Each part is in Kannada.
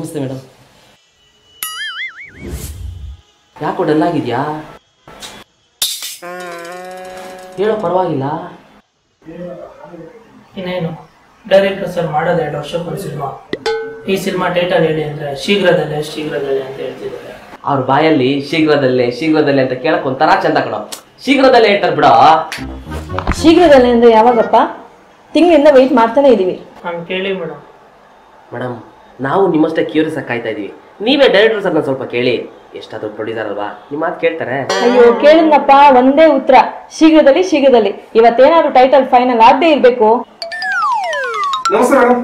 ನಮಸ್ತೆ ಮೇಡಮ್ ಯಾಕೋ ಡಲ್ ಆಗಿದ್ಯಾ ಹೇಳೋ ಪರವಾಗಿಲ್ಲ ಇನ್ನೇನು ಡೈರೆಕ್ಟರ್ ಸರ್ ಮಾಡೋದು ಎರಡು ವರ್ಷಕ್ಕೊಂದು ಸಿನಿಮಾ ಈ ಸಿನಿಮಾ ಟೈಟಲ್ ಹೇಳಿ ಅಂದ್ರೆ ಶೀಘ್ರದಲ್ಲೇ ಶೀಘ್ರದಲ್ಲೇ ಅಂತ ಹೇಳ್ತಿದ್ದಾರೆ ಅವ್ರ ಬಾಯಲ್ಲಿ ಶೀಘ್ರದಲ್ಲೇ ಶೀಘ್ರದಲ್ಲೇ ಅಂತ ಕೇಳಕ್ ಒಂಥರ ಚಂದ ಕಣ ಶೀಘ್ರದಲ್ಲೇ ಹೇಳ್ತಾರೆ ಬಿಡ ಶೀಘ್ರದಲ್ಲೇ ಅಂದ್ರೆ ಯಾವಾಗಪ್ಪ ತಿಂಗಳಿಂದ ವೆಯ್ಟ್ ಮಾಡ್ತಾನೆ ಇದೀವಿ ನಾನು ಕೇಳಿ ಮೇಡಮ್ ಮೇಡಮ್ ನಾವು ನಿಮ್ಮಷ್ಟೇ ಕ್ಯೂರಿಯಸ್ ಆಗಿ ಕಾಯ್ತಾ ಇದೀವಿ ನೀವೇ ಡೈರೆಕ್ಟರ್ ಸರ್ನ ಸ್ವಲ್ಪ ಕೇಳಿ ಎಷ್ಟಾದ್ರೂ ಪ್ರೊಡ್ಯೂಸರ್ ಅಲ್ವಾ ನಿಮ್ಮ ಮಾತು ಕೇಳ್ತಾರೆ ಅಯ್ಯೋ ಕೇಳಿದ್ನಪ್ಪ ಒಂದೇ ಉತ್ತರ ಶೀಘ್ರದಲ್ಲಿ ಶೀಘ್ರದಲ್ಲಿ ಇವತ್ತೇನಾದ್ರು ಟೈಟಲ್ ಫೈನಲ್ ಆಗದೆ ಇರ್ಬೇಕು ನಮಸ್ತೆ madam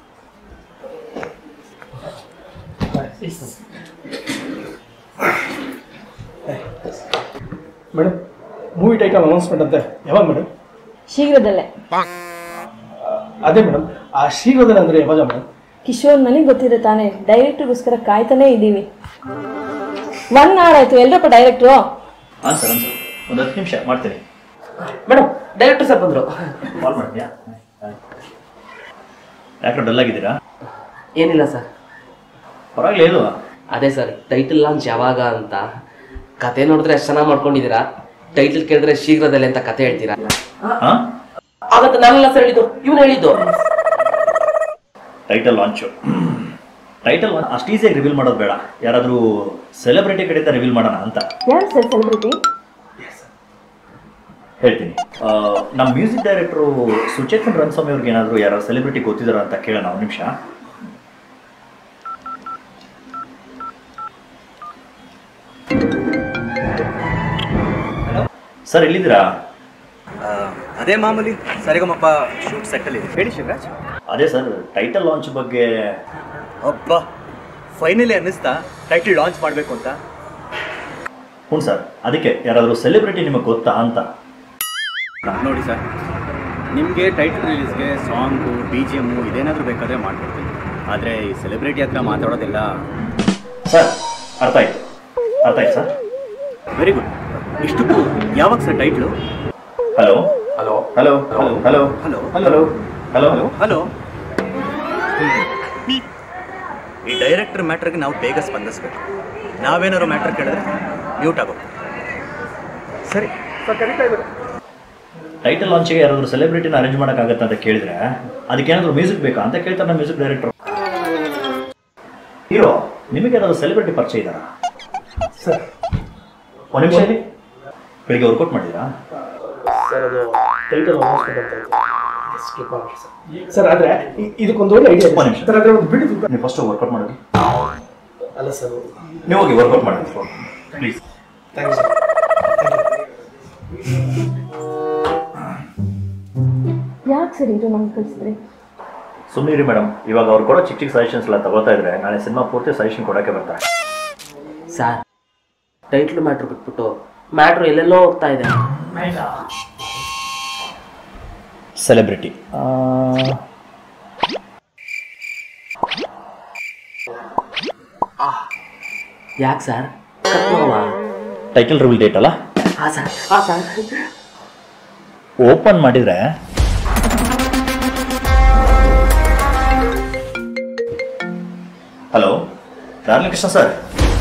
madam movie title announcement ಅಂತೆ ಯಾವಾಗ ಮೇಡಮ್ ಶೀಘ್ರದಲ್ಲೇ ಅದೇ ಮೇಡಮ್ ಆ ಶೀಘ್ರದಲ್ಲಿ ಅಂದ್ರೆ ಯಾವಾಗ ಮೇಡಮ್ ಕಿಶೋರ್ ನನಗೆ ಗೊತ್ತಿದೆ ತಾನೇ ಡೈರೆಕ್ಟರ್ಗೋಸ್ಕರ ಕಾಯ್ತಾನೆ ಇದ್ದೀವಿ ಒನ್ ಅವರ್ ಆಯ್ತು ಎಲ್ರಪ್ಪ ಡೈರೆಕ್ಟ್ರು ಹಾಂ ಸರ್ ಸರ್ ಒಂದು ಹತ್ತು ನಿಮಿಷ ಮಾಡ್ತೀನಿ ಮೇಡಮ್ ಡೈರೆಕ್ಟರ್ ಸರ್ ಬಂದ್ರು ಕಾಲ್ ಮಾಡ್ತೀಯಾ ಯಾಕೆ ಡಲ್ ಆಗಿದ್ದೀರಾ ಏನಿಲ್ಲ ಸರ್ ಪರವಾಗಿಲ್ಲ ಏನು ಅದೇ ಸರ್ ಟೈಟಲ್ ಲಾಂಚ್ ಯಾವಾಗ ಅಂತ ಕತೆ ನೋಡಿದ್ರೆ ಎಷ್ಟು ಚೆನ್ನಾಗಿ ಮಾಡ್ಕೊಂಡಿದ್ದೀರಾ ಟೈಟಲ್ ಕೇಳಿದ್ರೆ ಶೀಘ್ರದಲ್ಲೇ ಅಂತ ಕತೆ ಹೇಳ್ತೀರಾ ಹಾಂ ಆಗತ್ತೆ ನಾನೆಲ್ಲ ಸರ್ ಹೇಳಿದ್ದು ಇವ್ನು ಹೇಳಿದ್ದು ಟೈಟಲ್ ಲಾಂಚು ಟೈಟಲ್ ಅಷ್ಟು ಈಸಿಯಾಗಿ ರಿವೀಲ್ ಮಾಡೋದು ಬೇಡ ಯಾರಾದರೂ ಸೆಲೆಬ್ರಿಟಿ ಕಡೆಯಿಂದ ರಿವೀಲ್ ಮಾಡೋಣ ಅಂತ ಯಾರು ಸರ್ ಸೆಲೆಬ್ರಿಟಿ ಹೇಳ್ತೀನಿ ಆ, ನಮ್ಮ ಮ್ಯೂಸಿಕ್ ಡೈರೆಕ್ಟ್ರು ಸುಚೇತನ್ ರಣಸ್ವಾಮಿ ಅವ್ರಿಗೆ ಏನಾದರೂ ಯಾರು ಸೆಲೆಬ್ರಿಟಿ ಗೊತ್ತಿದಾರ ಅಂತ ಕೇಳೋಣ ಒಂದು ನಿಮಿಷ ಸರ್ ಎಲ್ಲಿದ್ದೀರಾ ಆ, ಅದೇ ಮಾಮೂಲಿ ಸರಿಗಮಪ್ಪ ಶೂಟ್ ಸೆಟ್ಟಲ್ಲಿ ಇದೆ ಹೇಳಿ ಶಿವರಾಜ್ ಅದೇ ಸರ್ ಟೈಟಲ್ ಲಾಂಚ್ ಬಗ್ಗೆ ಅಬ್ಬ ಫೈನಲಿ ಅನ್ನಿಸ್ತಾ ಟೈಟಲ್ ಲಾಂಚ್ ಮಾಡಬೇಕು ಅಂತ ಹ್ಞೂ ಸರ್ ಅದಕ್ಕೆ ಯಾರಾದರೂ ಸೆಲೆಬ್ರಿಟಿ ನಿಮಗೆ ಗೊತ್ತಾ ಅಂತ ನೋಡಿ ಸರ್ ನಿಮಗೆ ಟೈಟಲ್ ರಿಲೀಸ್ಗೆ ಸಾಂಗು ಬಿ ಜಿ ಎಮ್ಮು ಇದೇನಾದರೂ ಬೇಕಾದರೆ ಮಾಡ್ಕೊಡ್ತೀನಿ ಆದರೆ ಈ ಸೆಲೆಬ್ರಿಟಿ ಹತ್ರ ಮಾತಾಡೋದೆಲ್ಲ ಸರ್ ಅರ್ಥ ಆಯ್ತು ಅರ್ಥ ಆಯ್ತು ಸರ್ ವೆರಿ ಗುಡ್ ಇಷ್ಟಕ್ಕೂ ಯಾವಾಗ sir title hello hello hello hello hello hello hello hello hello hello ಈ ಡೈರೆಕ್ಟರ್ ಮ್ಯಾಟ್ರಿಗೆ ನಾವು ಬೇಗ ಸ್ಪಂದಿಸ್ಬೇಕು ನಾವೇನಾದ್ರು ಮ್ಯಾಟ್ರ್ ಕೇಳಿದ್ರೆ ಮ್ಯೂಟ್ ಆಗೋದು ಸರಿ ಟೈಟಲ್ ಲಾಂಚಿಗೆ ಯಾರಾದರೂ ಸೆಲೆಬ್ರಿಟಿನ ಅರೇಂಜ್ ಮಾಡೋಕ್ಕಾಗತ್ತೆ ಅಂತ ಕೇಳಿದ್ರೆ ಅದಕ್ಕೇನಾದರೂ ಮ್ಯೂಸಿಕ್ ಬೇಕಾ ಅಂತ ಕೇಳ್ತಾರೆ ನಮ್ಮ ಮ್ಯೂಸಿಕ್ ಡೈರೆಕ್ಟರ್ ಹೀರೋ ನಿಮಗೆ ಯಾರಾದರೂ ಸೆಲೆಬ್ರಿಟಿ ಪರಿಚಯ ಇದ್ದಾರಾ ಸರ್ ಒಂದು ನಿಮಿಷ ಇಲ್ಲಿ ಬೆಳಿಗ್ಗೆ ವರ್ಕೌಟ್ ಮಾಡಿದ್ದೀರಾ ಸರ್ ಅದು ಟೈಟಲ್ ಅನೌನ್ಸ್ಮೆಂಟ್ ಅಂತ ಇದೆ. Skip ಮಾಡಿ ಸರ್. ಸರ್ ಆದ್ರೆ ಇ- ಇದಕ್ಕೊಂದು ಒಳ್ಳೆ ಐಡಿಯಾ ಒಂದ್ ನಿಮಿಷ. ಸರ್ ಅದ್ರ ಒಂದು ಬಿಡಿ ನೀವು ಫಸ್ಟ್ ವರ್ಕೌಟ್ ಮಾಡಿ ಅಲ್ಲ ಸರ್ ನೀವು ಹೋಗಿ ವರ್ಕೌಟ್ ಮಾಡಿ ಪ್ಲೀಸ್ ಥ್ಯಾಂಕ್ ಯು ಸರ್ ಯಾಕೆ ಸರ್ ಇದು ನಮ್ಗೆ ಕಳಿಸಿದ್ರಿ ಸುಮ್ಮನಿರಿ ಮೇಡಮ್ ಇವಾಗ ಅವ್ರು ಕೊಡೋ ಚಿಕ್ಕ ಚಿಕ್ಕ ಸಜೆಷನ್ಸ್ ಎಲ್ಲ ತಗೋತಾ ಇದ್ರೆ ನಾಳೆ ಸಿನಿಮಾ ಪೂರ್ತಿ ಸಜೆಷನ್ ಕೊಡೋಕ್ಕೆ ಬರ್ತಾರೆ ಸರ್ ಟೈಟ್ಲ್ ಮ್ಯಾಟ್ರ್ ಬಿಟ್ಬಿಟ್ಟು ಮ್ಯಾಟ್ರ್ ಎಲ್ಲೆಲ್ಲೋ ಹೋಗ್ತಾ ಇದೆ ಸೆಲೆಬ್ರಿಟಿ ಯಾಕೆ ಸರ್ ಕತ್ನೋವಾ ಟೈಟಲ್ ರಿವೀಲ್ ಡೇಟ್ ಅಲ್ಲ ಹಾಂ ಸರ್ ಹಾಂ ಸರ್ ಓಪನ್ ಮಾಡಿದ್ರೆ ಹಲೋ ರಾಮಕೃಷ್ಣ ಸರ್